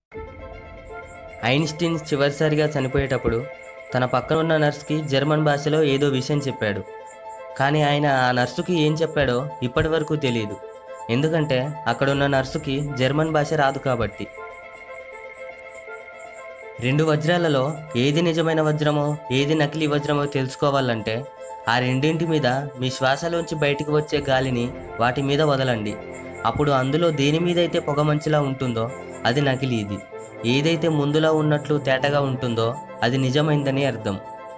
Einstein చివరిసారిగా చనిపోయేటప్పుడు తన పక్కన ఉన్న నర్స్కి జర్మన్ భాషలో ఏదో విషయం చెప్పాడు కానీ ఆయన ఆ నర్సుకి ఏం చెప్పాడో ఇప్పటి వరకు తెలియదు ఎందుకంటే అక్కడున్న నర్సుకి జర్మన్ భాష రాదు కాబట్టి రెండు వజ్రాలలో ఏది నిజమైన వజ్రమో ఏది నకిలీ వజ్రమో తెలుసుకోవాలంటే ఆ రెండింటి మీద మీ శ్వాసలోంచి బయటికి వచ్చే గాలిని వాటి మీద వదలండి అప్పుడు అందులో దేని మీద అయితే పొగమంచులా ఉంటుందో అది నకిలీది ఏదైతే ముందులో ఉన్నట్లు తేటగా ఉంటుందో అది నిజమైందని అర్థం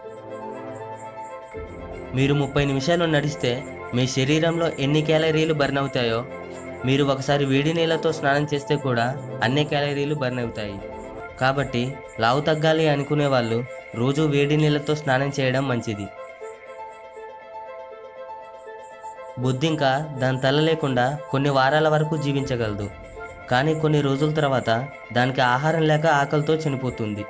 మీరు ముప్పై నిమిషాలు నడిస్తే మీ శరీరంలో ఎన్ని క్యాలరీలు బర్న్ అవుతాయో మీరు ఒకసారి వేడి నీళ్ళతో స్నానం చేస్తే కూడా అన్ని క్యాలరీలు బర్న్ అవుతాయి కాబట్టి లావు తగ్గాలి అనుకునే వాళ్ళు రోజు వేడి నీళ్ళతో స్నానం చేయడం మంచిది బుద్ధింక దాని తల లేకుండా కొన్ని వారాల వరకు జీవించగలదు కానీ కొన్ని రోజుల తర్వాత దానికి ఆహారం లేక ఆకలితో చనిపోతుంది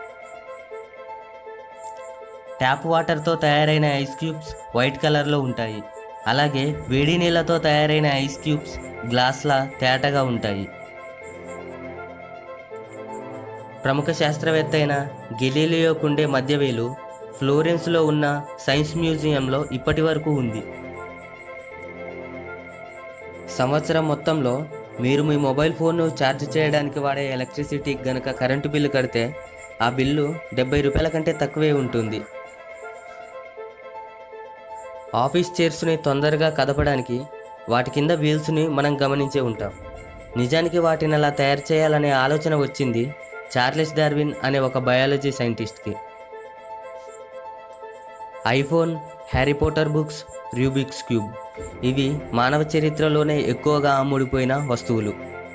ట్యాప్ వాటర్తో తయారైన ఐస్ క్యూబ్స్ వైట్ కలర్లో ఉంటాయి అలాగే వేడి నీళ్ళతో తయారైన ఐస్ క్యూబ్స్ గ్లాస్లా తేటగా ఉంటాయి ప్రముఖ శాస్త్రవేత్త అయిన గెలీలియోకుండే మధ్యవేలు ఫ్లోరెన్స్లో ఉన్న సైన్స్ మ్యూజియంలో ఇప్పటి వరకు ఉంది సంవత్సరం మొత్తంలో మీరు మీ మొబైల్ ఫోన్ను ఛార్జ్ చేయడానికి వాడే ఎలక్ట్రిసిటీ గనక కరెంటు బిల్లు కడితే ఆ బిల్లు డెబ్బై రూపాయల కంటే తక్కువే ఉంటుంది ఆఫీస్ చైర్స్ని తొందరగా కదపడానికి వాటి కింద వీల్స్ని మనం గమనించే ఉంటాం నిజానికి వాటిని అలా తయారు చేయాలనే ఆలోచన వచ్చింది చార్లెస్ డార్విన్ అనే ఒక బయాలజీ సైంటిస్ట్కి iPhone Harry Potter books Rubik's cube ఇవి మానవ చరిత్రలోనే ఎక్కువగా అమ్ముడిపోయిన వస్తువులు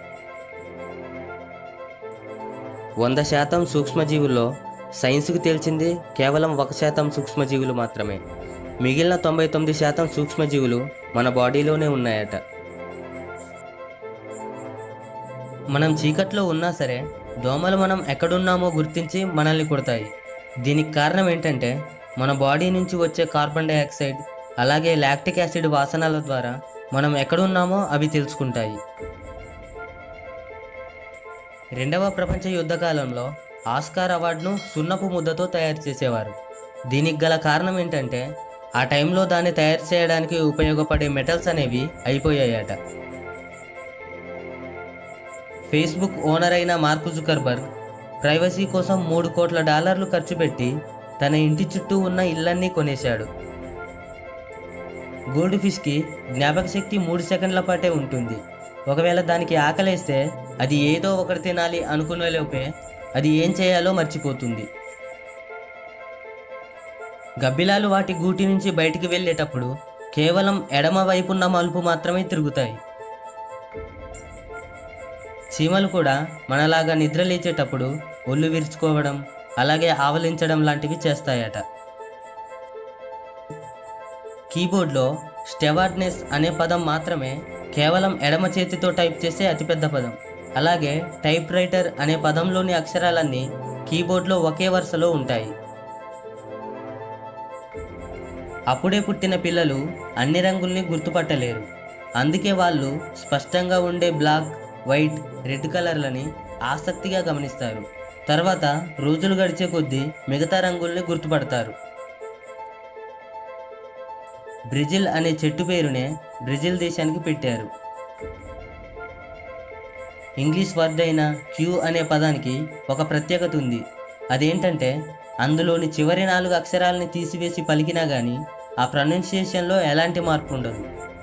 వంద శాతం సూక్ష్మజీవుల్లో సైన్స్కి తెలిసింది కేవలం ఒక శాతం సూక్ష్మజీవులు మాత్రమే మిగిలిన తొంభై తొమ్మిది శాతం సూక్ష్మజీవులు మన బాడీలోనే ఉన్నాయట మనం చీకట్లో ఉన్నా సరే దోమలు మనం ఎక్కడున్నామో గుర్తించి మనల్ని కొడతాయి దీనికి కారణం ఏంటంటే మన బాడీ నుంచి వచ్చే కార్బన్ డైఆక్సైడ్ అలాగే లాక్టిక్ యాసిడ్ వాసనల ద్వారా మనం ఎక్కడున్నామో అవి తెలుసుకుంటాయి రెండవ ప్రపంచ యుద్ధ కాలంలో ఆస్కార్ అవార్డును సున్నపు ముద్దతో తయారు చేసేవారు దీనికి గల కారణం ఏంటంటే ఆ టైంలో దాన్ని తయారు చేయడానికి ఉపయోగపడే మెటల్స్ అనేవి అయిపోయాయట ఫేస్బుక్ ఓనర్ అయిన మార్క్ జుకర్బర్గ్ ప్రైవసీ కోసం మూడు కోట్ల డాలర్లు ఖర్చు పెట్టి తన ఇంటి చుట్టూ ఉన్న ఇళ్ళన్నీ కొనేశాడు గోల్డ్ ఫిష్కి జ్ఞాపక శక్తి మూడు సెకండ్ల పాటే ఉంటుంది ఒకవేళ దానికి ఆకలేస్తే అది ఏదో ఒకటి తినాలి అనుకునే లోపే అది ఏం చేయాలో మర్చిపోతుంది గబ్బిలాలు వాటి గూటి నుంచి బయటికి వెళ్ళేటప్పుడు కేవలం ఎడమ వైపున్న మలుపు మాత్రమే తిరుగుతాయి చీమలు కూడా మనలాగా నిద్ర లేచేటప్పుడు ఒళ్ళు విరుచుకోవడం అలాగే ఆవలించడం లాంటివి చేస్తాయట కీబోర్డ్లో స్టెవార్డ్నెస్ అనే పదం మాత్రమే కేవలం ఎడమ చేతితో టైప్ చేసే అతిపెద్ద పదం అలాగే టైప్ రైటర్ అనే పదంలోని అక్షరాలన్నీ కీబోర్డ్లో ఒకే వరుసలో ఉంటాయి అప్పుడే పుట్టిన పిల్లలు అన్ని రంగుల్ని గుర్తుపట్టలేరు అందుకే వాళ్ళు స్పష్టంగా ఉండే బ్లాక్ వైట్ రెడ్ కలర్లని ఆసక్తిగా గమనిస్తారు తర్వాత రోజులు గడిచే కొద్దీ మిగతా రంగుల్ని గుర్తుపడతారు బ్రెజిల్ అనే చెట్టు పేరునే బ్రెజిల్ దేశానికి పెట్టారు ఇంగ్లీష్ వర్డ్ అయిన క్యూ అనే పదానికి ఒక ప్రత్యేకత ఉంది అదేంటంటే అందులోని చివరి నాలుగు అక్షరాలని తీసివేసి పలికినా కానీ ఆ ప్రొనౌన్సియేషన్లో ఎలాంటి మార్పు ఉండదు